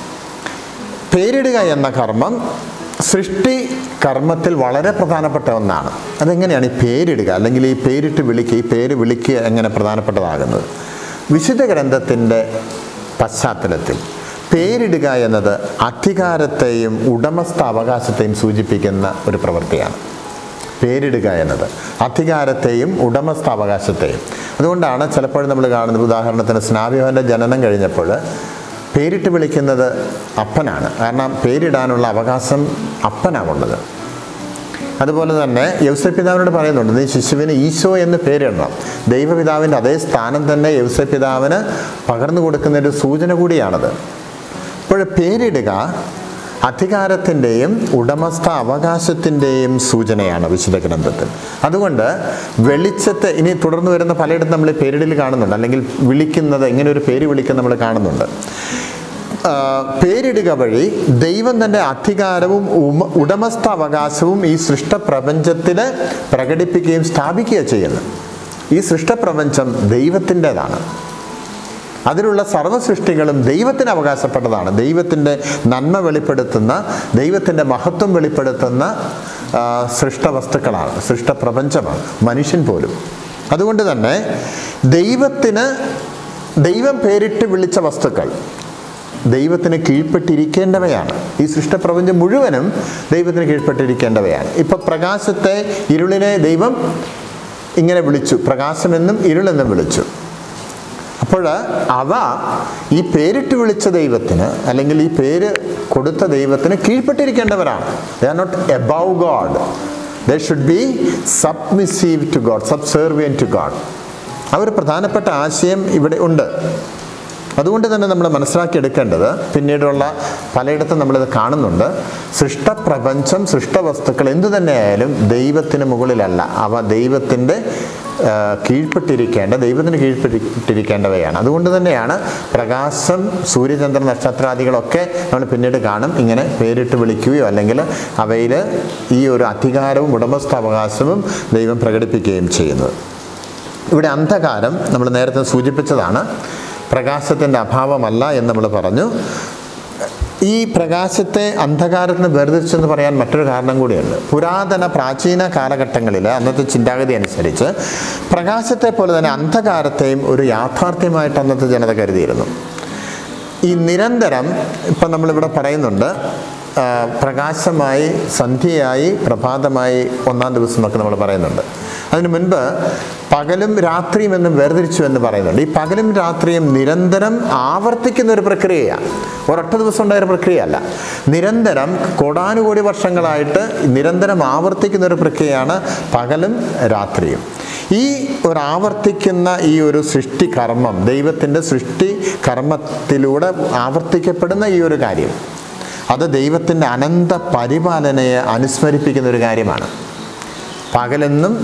പേരിടുക എന്ന കർമ്മം സൃഷ്ടി കർമ്മത്തിൽ വളരെ പ്രധാനപ്പെട്ട ഒന്നാണ് അതെങ്ങനെയാണ് ഈ പേരിടുക അല്ലെങ്കിൽ ഈ പേരിട്ട് വിളിക്കുക ഈ പേര് വിളിക്കുക എങ്ങനെ പ്രധാനപ്പെട്ടതാകുന്നത് വിശുദ്ധ ഗ്രന്ഥത്തിൻ്റെ പശ്ചാത്തലത്തിൽ പേരിടുക എന്നത് അധികാരത്തെയും ഉടമസ്ഥ അവകാശത്തെയും സൂചിപ്പിക്കുന്ന ഒരു പ്രവൃത്തിയാണ് പേരിടുക എന്നത് അധികാരത്തെയും ഉടമസ്ഥ അവകാശത്തെയും അതുകൊണ്ടാണ് ചിലപ്പോൾ നമ്മൾ കാണുന്നത് ഉദാഹരണത്തിന് സ്നാവിയോൻ്റെ ജനനം കഴിഞ്ഞപ്പോൾ പേരിട്ട് വിളിക്കുന്നത് അപ്പനാണ് കാരണം പേരിടാനുള്ള അവകാശം അപ്പനാണുള്ളത് അതുപോലെ തന്നെ യൗസപിതാവിനോട് പറയുന്നുണ്ട് നീ ശിശുവിന് ഈശോ എന്ന് പേരിടണം ദൈവപിതാവിൻ്റെ അതേ സ്ഥാനം തന്നെ യൗസപിതാവിന് പകർന്നു കൊടുക്കുന്ന ഒരു സൂചന കൂടിയാണത് അപ്പോൾ പേരിടുക അധികാരത്തിൻ്റെയും ഉടമസ്ഥ അവകാശത്തിൻ്റെയും സൂചനയാണ് വിശുദ്ധ ഗ്രന്ഥത്തിൽ അതുകൊണ്ട് വെളിച്ചത്തെ ഇനി തുടർന്ന് വരുന്ന പലയിടത്തും നമ്മൾ ഈ പേരിടൽ കാണുന്നുണ്ട് അല്ലെങ്കിൽ വിളിക്കുന്നത് ഇങ്ങനെ ഒരു പേര് വിളിക്കുന്നത് നമ്മൾ കാണുന്നുണ്ട് ആ, പേരിടുക വഴി ദൈവം തൻ്റെ അധികാരവും ഉമ ഉടമസ്ഥ അവകാശവും ഈ സൃഷ്ടപ്രപഞ്ചത്തിൽ പ്രകടിപ്പിക്കുകയും സ്ഥാപിക്കുകയും ചെയ്യുന്നു ഈ സൃഷ്ടപ്രപഞ്ചം ദൈവത്തിൻ്റെതാണ് അതിലുള്ള സർവ്വ സൃഷ്ടികളും ദൈവത്തിന് അവകാശപ്പെട്ടതാണ് ദൈവത്തിൻ്റെ നന്മ വെളിപ്പെടുത്തുന്ന ദൈവത്തിൻ്റെ മഹത്വം വെളിപ്പെടുത്തുന്ന ആ, സൃഷ്ടവസ്തുക്കളാണ് സൃഷ്ടപ്രപഞ്ചമാണ് മനുഷ്യൻ പോലും അതുകൊണ്ട് തന്നെ ദൈവത്തിന് ദൈവം പേരിട്ട് വിളിച്ച വസ്തുക്കൾ ദൈവത്തിന് കീഴ്പ്പെട്ടിരിക്കേണ്ടവയാണ് ഈ സൃഷ്ടപ്രപഞ്ചം മുഴുവനും ദൈവത്തിന് കീഴ്പ്പെട്ടിരിക്കേണ്ടവയാണ് ഇപ്പം പ്രകാശത്തെ ഇരുളിനെ ദൈവം ഇങ്ങനെ വിളിച്ചു പ്രകാശമെന്നും ഇരുളെന്നും വിളിച്ചു അപ്പോൾ അവ ഈ പേരിട്ട് വിളിച്ച ദൈവത്തിന് അല്ലെങ്കിൽ ഈ പേര് കൊടുത്ത ദൈവത്തിന് കീഴ്പ്പെട്ടിരിക്കേണ്ടവരാണ് they are not above God they should be submissive to God subservient to God ആ ഒരു പ്രധാനപ്പെട്ട ആശയം ഇവിടെ ഉണ്ട് അതുകൊണ്ട് തന്നെ നമ്മൾ മനസ്സിലാക്കിയെടുക്കേണ്ടത് പിന്നീടുള്ള പലയിടത്തും നമ്മളിത് കാണുന്നുണ്ട് സൃഷ്ടപ്രപഞ്ചം സൃഷ്ടവസ്തുക്കൾ എന്തു തന്നെയായാലും ദൈവത്തിന് മുകളിലല്ല അവ ദൈവത്തിൻ്റെ ആ, കീഴ്പ്പെട്ടിരിക്കേണ്ട ദൈവത്തിന് കീഴ്പ്പെട്ടിരിക്കേണ്ടവയാണ് അതുകൊണ്ട് തന്നെയാണ് പ്രകാശം സൂര്യചന്ദ്ര നക്ഷത്രാദികളൊക്കെ നമ്മൾ പിന്നീട് കാണും ഇങ്ങനെ പേരിട്ട് വിളിക്കുകയോ അല്ലെങ്കിൽ അവയിൽ ഈ ഒരു അധികാരവും ഉടമസ്ഥാവകാശവും ദൈവം പ്രകടിപ്പിക്കുകയും ചെയ്യുന്നത് ഇവിടെ അന്ധകാരം നമ്മൾ നേരത്തെ സൂചിപ്പിച്ചതാണ് പ്രകാശത്തിൻ്റെ അഭാവമല്ല എന്ന് നമ്മൾ പറഞ്ഞു ഈ പ്രകാശത്തെ അന്ധകാരത്തിന് വേർതിരിച്ചെന്ന് പറയാൻ മറ്റൊരു കാരണം കൂടിയുണ്ട് പുരാതന പ്രാചീന കാലഘട്ടങ്ങളിൽ അന്നത്തെ ചിന്താഗതി അനുസരിച്ച് പ്രകാശത്തെ പോലെ തന്നെ അന്ധകാരത്തെയും ഒരു യാഥാർത്ഥ്യമായിട്ട് അന്നത്തെ ജനത കരുതിയിരുന്നു ഈ നിരന്തരം ഇപ്പം നമ്മളിവിടെ പറയുന്നുണ്ട് ആ, പ്രകാശമായി സന്ധ്യയായി പ്രഭാതമായി ഒന്നാം ദിവസമൊക്കെ നമ്മൾ പറയുന്നുണ്ട് അതിനു മുൻപ് പകലും രാത്രിയും എന്നും വേർതിരിച്ചു എന്ന് പറയുന്നുണ്ട് ഈ പകലും രാത്രിയും നിരന്തരം ആവർത്തിക്കുന്ന ഒരു പ്രക്രിയയാണ് ഒരൊറ്റ ദിവസം ഉണ്ടായ ഒരു പ്രക്രിയയല്ല നിരന്തരം കോടാനുകോടി വർഷങ്ങളായിട്ട് നിരന്തരം ആവർത്തിക്കുന്ന ഒരു പ്രക്രിയയാണ് പകലും രാത്രിയും ഈ ഒരു ആവർത്തിക്കുന്ന ഈ ഒരു സൃഷ്ടി കർമ്മം ദൈവത്തിൻ്റെ സൃഷ്ടി കർമ്മത്തിലൂടെ ആവർത്തിക്കപ്പെടുന്ന ഈ ഒരു കാര്യം അത് ദൈവത്തിൻ്റെ അനന്ത പരിപാലനയെ അനുസ്മരിപ്പിക്കുന്ന ഒരു കാര്യമാണ് പകലെന്നും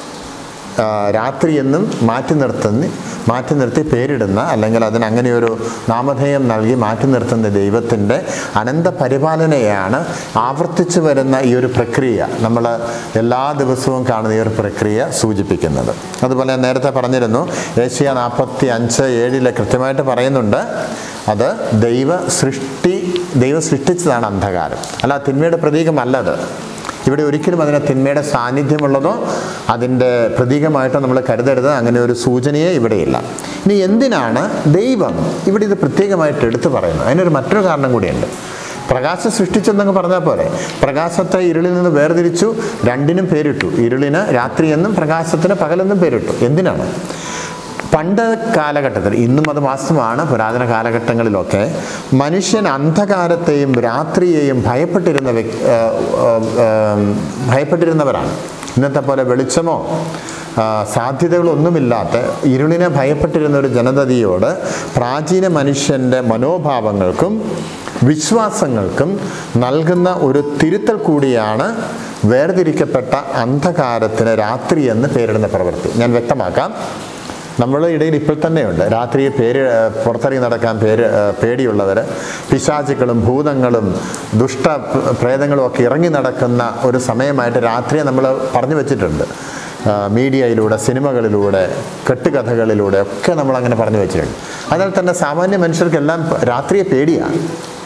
ആ, രാത്രിയെന്നും മാറ്റി നിർത്തുന്ന മാറ്റി നിർത്തി പേരിടുന്ന അല്ലെങ്കിൽ അതിന് അങ്ങനെ ഒരു നാമധേയം നൽകി മാറ്റി നിർത്തുന്ന ദൈവത്തിൻ്റെ അനന്ത പരിപാലനയാണ് ആവർത്തിച്ചു വരുന്ന ഈ ഒരു പ്രക്രിയ നമ്മൾ എല്ലാ ദിവസവും കാണുന്ന ഈ ഒരു പ്രക്രിയ സൂചിപ്പിക്കുന്നത് അതുപോലെ ഞാൻ നേരത്തെ പറഞ്ഞിരുന്നു ഏഷ്യ നാൽപ്പത്തി അഞ്ച് ഏഴിലെ കൃത്യമായിട്ട് പറയുന്നുണ്ട് അത് ദൈവ സൃഷ്ടി ദൈവം സൃഷ്ടിച്ചതാണ് അന്ധകാരം അല്ല തിന്മയുടെ പ്രതീകമല്ലത് ഇവിടെ ഒരിക്കലും അതിന് തിന്മയുടെ സാന്നിധ്യമുള്ളതോ അതിൻ്റെ പ്രതീകമായിട്ടോ നമ്മൾ കരുതരുത് അങ്ങനെ ഒരു സൂചനയെ ഇവിടെയില്ല ഇനി എന്തിനാണ് ദൈവം ഇവിടെ ഇത് പ്രത്യേകമായിട്ട് എടുത്തു പറയുന്നത് അതിനൊരു മറ്റൊരു കാരണം കൂടിയുണ്ട് പ്രകാശം സൃഷ്ടിച്ചെന്നങ്ങ് പറഞ്ഞാൽ പോരെ പ്രകാശത്തെ ഇരുളിൽ നിന്ന് വേർതിരിച്ചു രണ്ടിനും പേരിട്ടു ഇരുളിന് രാത്രിയെന്നും പ്രകാശത്തിന് പകലെന്നും പേരിട്ടു എന്തിനാണ് പണ്ട് കാലഘട്ടത്തിൽ ഇന്നും അത് വാസ്തവമാണ് പുരാതന കാലഘട്ടങ്ങളിലൊക്കെ മനുഷ്യൻ അന്ധകാരത്തെയും രാത്രിയെയും ഭയപ്പെട്ടിരുന്ന വ്യക്- ആ, ആ, ആ, ഭയപ്പെട്ടിരുന്നവരാണ് ഇന്നത്തെ പോലെ വെളിച്ചമോ ആ, സാധ്യതകളൊന്നുമില്ലാത്ത ഇരുളിനെ ഭയപ്പെട്ടിരുന്ന ഒരു ജനതയോട് പ്രാചീന മനുഷ്യൻ്റെ മനോഭാവങ്ങൾക്കും വിശ്വാസങ്ങൾക്കും നൽകുന്ന ഒരു തിരുത്തൽ കൂടിയാണ് വേർതിരിക്കപ്പെട്ട അന്ധകാരത്തിന് രാത്രി എന്ന് പേരിടുന്ന പ്രവൃത്തി ഞാൻ വ്യക്തമാക്കാം നമ്മുടെ ഇടയിൽ ഇപ്പോൾ തന്നെയുണ്ട് രാത്രി പേര് ആ, പുറത്തിറങ്ങി നടക്കാൻ പേര് ആ, പേടിയുള്ളവർ പിശാചുക്കളും ഭൂതങ്ങളും ദുഷ്ട പ്ര- പ്രേതങ്ങളും ഒക്കെ ഇറങ്ങി നടക്കുന്ന ഒരു സമയമായിട്ട് രാത്രിയെ നമ്മൾ പറഞ്ഞു വെച്ചിട്ടുണ്ട് ആ, മീഡിയയിലൂടെ സിനിമകളിലൂടെ കെട്ടുകഥകളിലൂടെ ഒക്കെ നമ്മൾ അങ്ങനെ പറഞ്ഞു വെച്ചിട്ടുണ്ട് അതിനാൽ തന്നെ സാമാന്യ മനുഷ്യർക്കെല്ലാം രാത്രിയെ പേടിയാണ്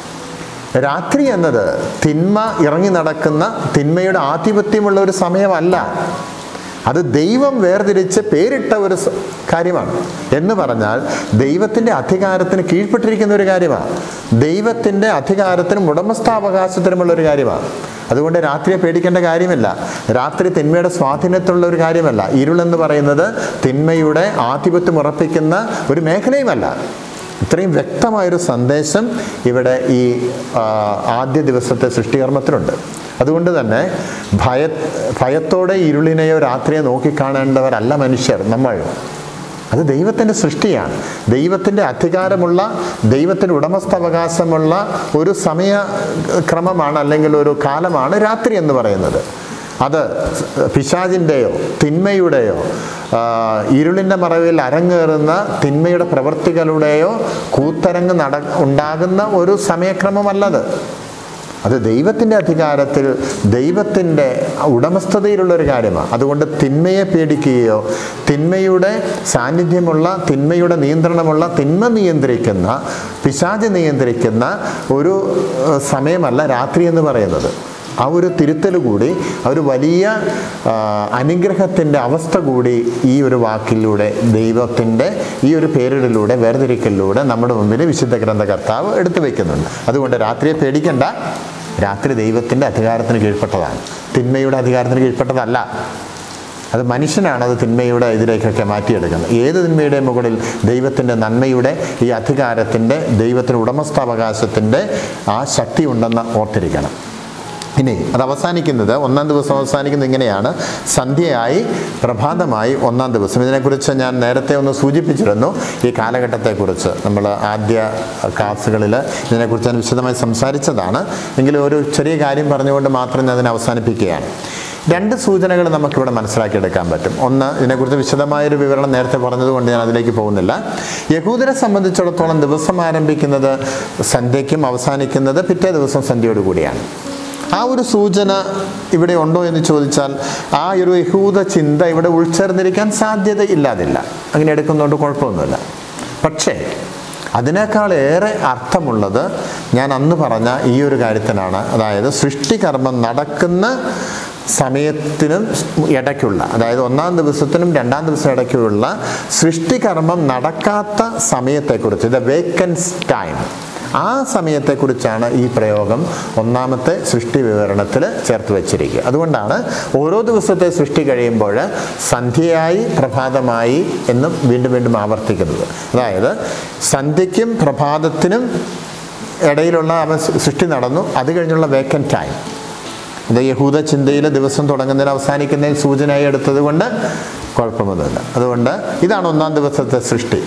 രാത്രി എന്നത് തിന്മ ഇറങ്ങി നടക്കുന്ന തിന്മയുടെ ആധിപത്യമുള്ള ഒരു സമയമല്ല അത് ദൈവം വേർതിരിച്ച് പേരിട്ട ഒരു സ- കാര്യമാണ് എന്ന് പറഞ്ഞാൽ ദൈവത്തിൻ്റെ അധികാരത്തിന് കീഴ്പ്പെട്ടിരിക്കുന്ന ഒരു കാര്യമാണ് ദൈവത്തിൻ്റെ അധികാരത്തിനും ഉടമസ്ഥാവകാശത്തിനുമുള്ള ഒരു കാര്യമാണ് അതുകൊണ്ട് രാത്രിയെ പേടിക്കേണ്ട കാര്യമില്ല രാത്രി തിന്മയുടെ സ്വാധീനത്തിലുള്ള ഒരു കാര്യമല്ല ഇരുളെന്ന് പറയുന്നത് തിന്മയുടെ ആധിപത്യം ഉറപ്പിക്കുന്ന ഒരു മേഖലയുമല്ല ഇത്രയും വ്യക്തമായൊരു സന്ദേശം ഇവിടെ ഈ ആ, ആദ്യ ദിവസത്തെ സൃഷ്ടികർമ്മത്തിലുണ്ട് അതുകൊണ്ട് തന്നെ ഭയ ഭയത്തോടെ ഇരുളിനെയോ രാത്രിയെ നോക്കിക്കാണേണ്ടവരല്ല മനുഷ്യർ നമ്മൾ അത് ദൈവത്തിൻ്റെ സൃഷ്ടിയാണ് ദൈവത്തിൻ്റെ അധികാരമുള്ള ദൈവത്തിൻ്റെ ഉടമസ്ഥാവകാശമുള്ള ഒരു സമയക്രമമാണ് അല്ലെങ്കിൽ ഒരു കാലമാണ് രാത്രി എന്ന് പറയുന്നത് അത് പിശാചിൻ്റെയോ തിന്മയുടെയോ ആ, ഇരുളിൻ്റെ മറവിൽ അരങ്ങേറുന്ന തിന്മയുടെ പ്രവൃത്തികളുടെയോ കൂത്തരങ്ങ് നട ഉണ്ടാകുന്ന ഒരു സമയക്രമമല്ലത് അത് ദൈവത്തിൻ്റെ അധികാരത്തിൽ ദൈവത്തിൻ്റെ ഉടമസ്ഥതയിലുള്ള ഒരു കാര്യമാണ് അതുകൊണ്ട് തിന്മയെ പേടിക്കുകയോ തിന്മയുടെ സാന്നിധ്യമുള്ള തിന്മയുടെ നിയന്ത്രണമുള്ള തിന്മ നിയന്ത്രിക്കുന്ന പിശാച് നിയന്ത്രിക്കുന്ന ഒരു ഏഹ്, സമയമല്ല രാത്രി എന്ന് പറയുന്നത് ആ ഒരു തിരുത്തൽ കൂടി ആ ഒരു വലിയ ആ, അനുഗ്രഹത്തിൻ്റെ അവസ്ഥ കൂടി ഈ ഒരു വാക്കിലൂടെ ദൈവത്തിൻ്റെ ഈ ഒരു പേരിടലൂടെ വേർതിരിക്കലിലൂടെ നമ്മുടെ മുമ്പിൽ വിശുദ്ധ ഗ്രന്ഥകർത്താവ് എടുത്തു വയ്ക്കുന്നുണ്ട് അതുകൊണ്ട് രാത്രിയെ പേടിക്കണ്ട രാത്രി ദൈവത്തിൻ്റെ അധികാരത്തിന് കീഴ്പ്പെട്ടതാണ് തിന്മയുടെ അധികാരത്തിന് കീഴ്പ്പെട്ടതല്ല അത് മനുഷ്യനാണ് അത് തിന്മയുടെ ഇതിലേക്കൊക്കെ മാറ്റിയെടുക്കുന്നത് ഏത് തിന്മയുടെ മുകളിൽ ദൈവത്തിൻ്റെ നന്മയുടെ ഈ അധികാരത്തിൻ്റെ ദൈവത്തിന് ഉടമസ്ഥാവകാശത്തിൻ്റെ ആ ശക്തി ഉണ്ടെന്ന് ഓർത്തിരിക്കണം ഇനി അത് അവസാനിക്കുന്നത് ഒന്നാം ദിവസം അവസാനിക്കുന്നത് ഇങ്ങനെയാണ് സന്ധ്യയായി പ്രഭാതമായി ഒന്നാം ദിവസം ഇതിനെക്കുറിച്ച് ഞാൻ നേരത്തെ ഒന്ന് സൂചിപ്പിച്ചിരുന്നു ഈ കാലഘട്ടത്തെക്കുറിച്ച് നമ്മൾ ആദ്യ ക്ലാസ്സുകളിൽ ഇതിനെക്കുറിച്ച് ഞാൻ വിശദമായി സംസാരിച്ചതാണ് എങ്കിലും ഒരു ചെറിയ കാര്യം പറഞ്ഞുകൊണ്ട് മാത്രം ഞാൻ അതിനെ അവസാനിപ്പിക്കുകയാണ് രണ്ട് സൂചനകൾ നമുക്കിവിടെ മനസ്സിലാക്കിയെടുക്കാൻ പറ്റും ഒന്ന് ഇതിനെക്കുറിച്ച് വിശദമായൊരു വിവരണം നേരത്തെ പറഞ്ഞതുകൊണ്ട് ഞാൻ അതിലേക്ക് പോകുന്നില്ല യഹൂദരെ സംബന്ധിച്ചിടത്തോളം ദിവസം ആരംഭിക്കുന്നത് സന്ധ്യയ്ക്കും അവസാനിക്കുന്നത് പിറ്റേ ദിവസം സന്ധ്യയോട് കൂടിയാണ് ആ ഒരു സൂചന ഇവിടെ ഉണ്ടോ എന്ന് ചോദിച്ചാൽ ആ ഒരു യഹൂദ ചിന്ത ഇവിടെ ഉൾച്ചേർന്നിരിക്കാൻ സാധ്യത ഇല്ലാതില്ല അങ്ങനെ എടുക്കുന്നതുകൊണ്ട് കുഴപ്പമൊന്നുമില്ല പക്ഷേ അതിനേക്കാൾ ഏറെ അർത്ഥമുള്ളത് ഞാൻ അന്ന് പറഞ്ഞ ഈ ഒരു കാര്യത്തിനാണ് അതായത് സൃഷ്ടികർമ്മം നടക്കുന്ന സമയത്തിനും ഇടയ്ക്കുള്ള അതായത് ഒന്നാം ദിവസത്തിനും രണ്ടാം ദിവസം ഇടയ്ക്കുള്ള സൃഷ്ടികർമ്മം നടക്കാത്ത സമയത്തെക്കുറിച്ച് ദ വേക്കൻസ് ടൈം ആ സമയത്തെക്കുറിച്ചാണ് ഈ പ്രയോഗം ഒന്നാമത്തെ സൃഷ്ടി വിവരണത്തിൽ ചേർത്ത് വെച്ചിരിക്കുക അതുകൊണ്ടാണ് ഓരോ ദിവസത്തെ സൃഷ്ടി കഴിയുമ്പോൾ സന്ധ്യയായി പ്രഭാതമായി എന്നും വീണ്ടും വീണ്ടും ആവർത്തിക്കുന്നത് അതായത് സന്ധ്യയ്ക്കും പ്രഭാതത്തിനും ഇടയിലുള്ള അവൻ സൃഷ്ടി നടന്നു അത് കഴിഞ്ഞുള്ള വേക്കൻ ടൈം ഇത് യഹൂദ ചിന്തയിൽ ദിവസം തുടങ്ങുന്നതിന് അവസാനിക്കുന്നതിന് സൂചനയായി എടുത്തത് കൊണ്ട് കുഴപ്പമൊന്നുമില്ല അതുകൊണ്ട് ഇതാണ് ഒന്നാം ദിവസത്തെ സൃഷ്ടി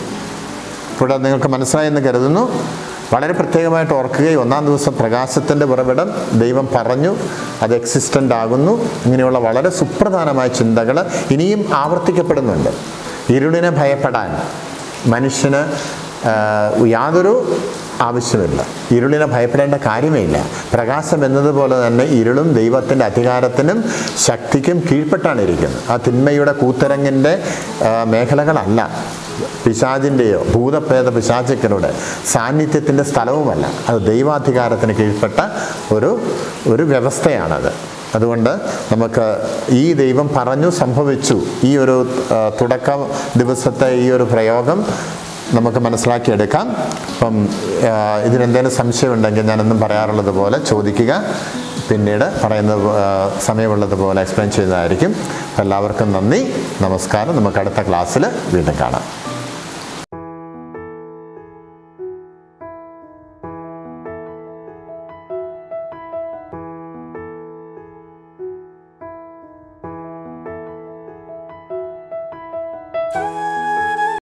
ഇവിടെ നിങ്ങൾക്ക് മനസ്സിലായെന്ന് കരുതുന്നു വളരെ പ്രത്യേകമായിട്ട് ഓർക്കുകയും ഒന്നാം ദിവസം പ്രകാശത്തിൻ്റെ ഉറവിടം ദൈവം പറഞ്ഞു അത് എക്സിസ്റ്റൻ്റ് ആകുന്നു ഇങ്ങനെയുള്ള വളരെ സുപ്രധാനമായ ചിന്തകൾ ഇനിയും ആവർത്തിക്കപ്പെടുന്നുണ്ട് ഇരുളിനെ ഭയപ്പെടാൻ മനുഷ്യന് ആ, യാതൊരു ആവശ്യമില്ല ഇരുളിനെ ഭയപ്പെടേണ്ട കാര്യമേ ഇല്ല പ്രകാശം എന്നതുപോലെ തന്നെ ഇരുളും ദൈവത്തിൻ്റെ അധികാരത്തിനും ശക്തിക്കും കീഴ്പ്പെട്ടാണ് ഇരിക്കുന്നത് ആ തിന്മയുടെ കൂത്തരങ്ങിൻ്റെ ആ, മേഖലകളല്ല പിശാചിൻ്റെയോ ഭൂതപ്രേത പിശാചുക്കളുടെ സാന്നിധ്യത്തിൻ്റെ സ്ഥലവുമല്ല അത് ദൈവാധികാരത്തിന് കീഴ്പ്പെട്ട ഒരു ഒരു വ്യവസ്ഥയാണത് അതുകൊണ്ട് നമുക്ക് ഈ ദൈവം പറഞ്ഞു സംഭവിച്ചു ഈ ഒരു ആ, തുടക്ക ദിവസത്തെ ഈ ഒരു പ്രയോഗം നമുക്ക് മനസ്സിലാക്കിയെടുക്കാം അപ്പം ആ, ഇതിനെന്തെങ്കിലും സംശയമുണ്ടെങ്കിൽ ഞാനെന്നും പറയാറുള്ളത് പോലെ ചോദിക്കുക പിന്നീട് പറയുന്നത് ആ, സമയമുള്ളത് പോലെ എക്സ്പ്ലെയിൻ ചെയ്യുന്നതായിരിക്കും എല്ലാവർക്കും നന്ദി നമസ്കാരം നമുക്ക് അടുത്ത ക്ലാസ്സിൽ വീണ്ടും കാണാം